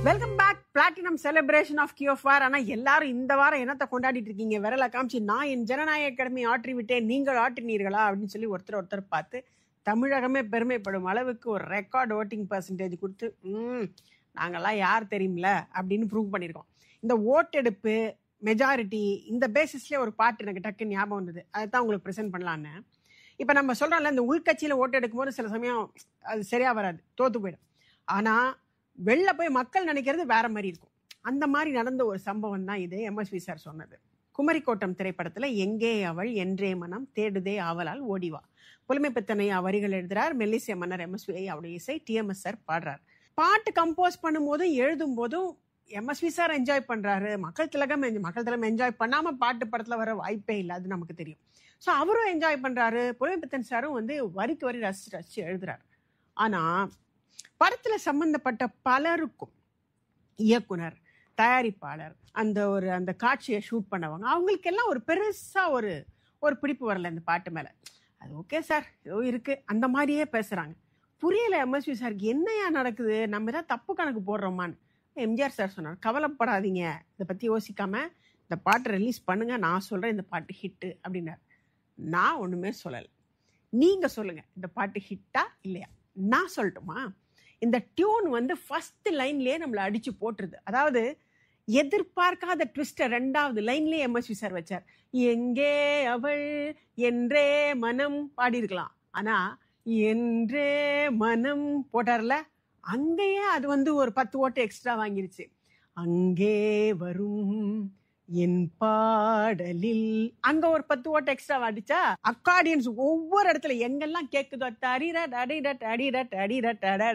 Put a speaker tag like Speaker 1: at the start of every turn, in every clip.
Speaker 1: Welcome back platinum celebration of கியோஃபார் ஆனா எல்லாரும் இந்த வாரம் என்னத்தை கொண்டாடிட்டு இருக்கீங்க விரல காமிச்சு நான் என் ஜனநாயக அகாடமி ஆற்றி விட்டேன் நீங்கள் ஆற்றினீர்களா அப்படின்னு சொல்லி ஒருத்தர் ஒருத்தர் பார்த்து தமிழகமே பெருமைப்படும் அளவுக்கு ஒரு ரெக்கார்ட் ஓட்டிங் பர்சன்டேஜ் கொடுத்து ம் நாங்கெல்லாம் யார் தெரியுமில அப்படின்னு ப்ரூவ் பண்ணியிருக்கோம் இந்த ஓட்டெடுப்பு மெஜாரிட்டி இந்த பேசிஸ்லேயே ஒரு பாட்டு எனக்கு டக்கு ஞாபகம் வந்தது அதை தான் உங்களுக்கு ப்ரெசென்ட் பண்ணலான்னு இப்போ நம்ம சொல்கிறோம்ல இந்த உள்கட்சியில் ஓட்டு எடுக்கும்போது சில சமயம் அது சரியாக வராது தோத்து போயிடும் ஆனால் வெளில போய் மக்கள் நினைக்கிறது வேற மாதிரி இருக்கும் அந்த மாதிரி நடந்த ஒரு சம்பவம் தான் இது எம்எஸ்வி சார் சொன்னது குமரிக்கோட்டம் திரைப்படத்துல எங்கே அவள் என்றே மனம் தேடுதே ஆவலால் ஓடிவா புலமை பித்தனையா வரிகள் எழுதுறார் மெல்லிசை மன்னர் எம்எஸ்வி அவருடைய இசை டிஎம்எஸ் சார் பாடுறார் பாட்டு கம்போஸ் பண்ணும்போதும் எழுதும் போதும் எம்எஸ்வி சார் என்ஜாய் பண்றாரு மக்கள் திலகம் enjoy- மக்கள் திலகம் என்ஜாய் பண்ணாம பாட்டு படத்துல வர வாய்ப்பே இல்லை அது நமக்கு தெரியும் ஸோ அவரும் என்ஜாய் பண்றாரு புலமை பித்தன் சாரும் வந்து வரிக்கு வரி ரசிச்சு ரசிச்சு எழுதுறாரு ஆனா படத்துல சம்பந்தப்பட்ட பலருக்கும் இயக்குனர் தயாரிப்பாளர் அந்த ஒரு அந்த காட்சியை ஷூட் பண்ணவங்க அவங்களுக்கெல்லாம் ஒரு பெருசா ஒரு ஒரு பிடிப்பு வரல இந்த பாட்டு மேல அது ஓகே சார் ஏதோ இருக்கு அந்த மாதிரியே பேசுறாங்க புரியல எம்எஸ்வி சாருக்கு என்னையா நடக்குது நம்ம ஏதாவது தப்பு கணக்கு போடுறோமான்னு எம்ஜிஆர் சார் சொன்னார் கவலைப்படாதீங்க இதை பத்தி யோசிக்காம இந்த பாட்டை ரிலீஸ் பண்ணுங்க நான் சொல்றேன் இந்த பாட்டு ஹிட்டு அப்படின்னாரு நான் ஒண்ணுமே சொல்லலை நீங்க சொல்லுங்க இந்த பாட்டு ஹிட்டா இல்லையா நான் சொல்லட்டுமா இந்த டியூன் வந்து ஃபர்ஸ்ட் லைன்லயே நம்மளை அடிச்சு போட்டுருது அதாவது எதிர்பார்க்காத ட்விஸ்டர் ரெண்டாவது லைன்லயே எம்எஸ்வி சார் வச்சார் எங்கே அவள் என்றே மனம் பாடியிருக்கலாம் ஆனா என்றே மனம் போட்டார்ல அங்கேயே அது வந்து ஒரு பத்து ஓட்டு எக்ஸ்ட்ரா வாங்கிருச்சு அங்கே வரும் என் பாடலில் அங்க ஒரு பத்து ஓட்டு எக்ஸ்ட்ரா அடிச்சா அக்கார்டியன்ஸ் ஒவ்வொரு இடத்துல எங்கெல்லாம் கேக்குதோ டரிரா டடிரா டடிரா டடிரா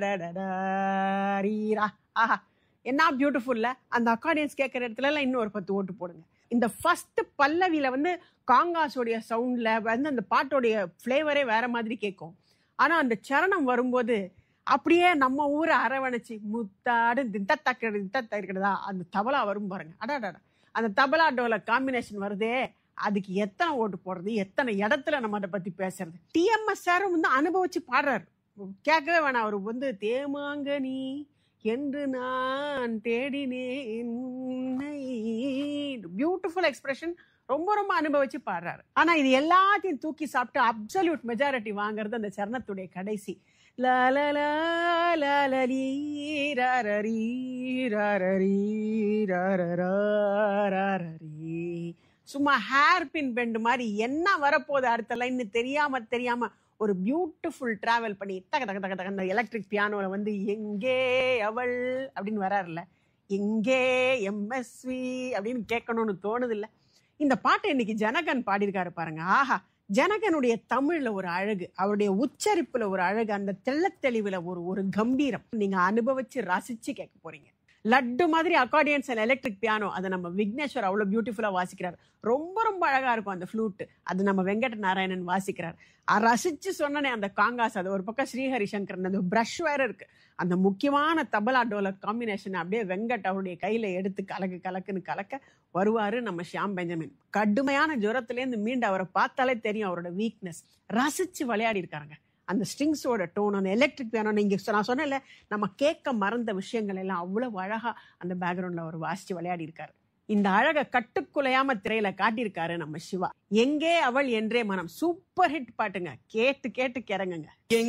Speaker 1: டடடடடரீரா ஆஹா என்ன பியூட்டிஃபுல்ல அந்த அக்கார்டியன்ஸ் கேட்குற இடத்துல எல்லாம் இன்னும் ஒரு பத்து ஓட்டு போடுங்க இந்த ஃபர்ஸ்ட் பல்லவியில வந்து காங்காஸோடைய சவுண்ட்ல வந்து அந்த பாட்டோடைய ஃப்ளேவரே வேற மாதிரி கேட்கும் ஆனா அந்த சரணம் வரும்போது அப்படியே நம்ம ஊரை அரவணைச்சு முத்தாடு திட்டத்தக்க திட்டத்தக்கிறதா அந்த தபலா வரும் பாருங்க அடாடா அந்த தபலா டோல காம்பினேஷன் வருதே அதுக்கு எத்தனை ஓட்டு போடுறது எத்தனை இடத்துல நம்ம அதை பத்தி பேசுறது டிஎம்எஸ் சாரும் வந்து அனுபவிச்சு பாடுறாரு கேட்கவே வேணாம் அவர் வந்து தேமாங்கனி என்று நான் தேடினேன் பியூட்டிஃபுல் எக்ஸ்பிரஷன் ரொம்ப ரொம்ப அனுபவிச்சு பாடுறாரு ஆனா இது எல்லாத்தையும் தூக்கி சாப்பிட்டு அப்சல்யூட் மெஜாரிட்டி வாங்குறது அந்த சரணத்துடைய கடைசி லா லா லா லா லா லீ ரா ரா ரீ ரா ரா ரீ ரா ரா ரா ரா ரா ரீ. சும்மா ஹேர் பின் பெண்ட் மாதிரி என்ன வரப்போகுது அடுத்த லைன் தெரியாம தெரியாம ஒரு பியூட்டிஃபுல் டிராவல் பண்ணி தக தக தக தக இந்த எலக்ட்ரிக் பியானோல வந்து எங்கே அவள் அப்படின்னு வராருல்ல எங்கே எம்எஸ்வி அப்படின்னு கேட்கணும்னு தோணுது இல்ல இந்த பாட்டை இன்னைக்கு ஜனகன் பாடியிருக்காரு பாருங்க ஆஹா ஜனகனுடைய தமிழ்ல ஒரு அழகு அவருடைய உச்சரிப்புல ஒரு அழகு அந்த தெள்ளத் தெளிவுல ஒரு ஒரு கம்பீரம் நீங்க அனுபவிச்சு ரசிச்சு கேட்க போறீங்க லட்டு மாதிரி அக்கார்டியன்ஸ் அண்ட் எலக்ட்ரிக் பியானோ அதை நம்ம விக்னேஸ்வர் அவ்வளவு பியூட்டிஃபுல்லா வாசிக்கிறார் ரொம்ப ரொம்ப அழகா இருக்கும் அந்த ஃப்ளூட் அது நம்ம வெங்கட நாராயணன் வாசிக்கிறார் அஹ் ரசிச்சு சொன்னனே அந்த காங்காஸ் அது ஒரு பக்கம் ஸ்ரீஹரி சங்கரன் அந்த பிரஷ் வேற இருக்கு அந்த முக்கியமான தபலா டோலர் காம்பினேஷன் அப்படியே வெங்கட் அவருடைய கையில எடுத்து கலக்கு கலக்குன்னு கலக்க வருவாரு நம்ம ஷியாம் பெஞ்சமின் கடுமையான ஜுரத்திலேருந்து மீண்டு அவரை பார்த்தாலே தெரியும் அவரோட வீக்னஸ் ரசிச்சு விளையாடி இருக்காங்க அந்த ஸ்ட்ரிங்ஸோட டோன் அந்த எலக்ட்ரிக் பியானோ நீங்க சொ- நான் சொன்னேன்ல நம்ம கேட்க மறந்த விஷயங்கள் எல்லாம் அவ்வளவு அழகா அந்த பேக்ரவுண்ட்ல அவர் வாசிச்சு விளையாடி இருக்காரு இந்த அழக கட்டுக்குலையாம திரையில காட்டியிருக்காரு நம்ம சிவா எங்கே அவள் என்றே மனம் சூப்பர் ஹிட் பாட்டுங்க கேட்டு கேட்டு கிறங்குங்க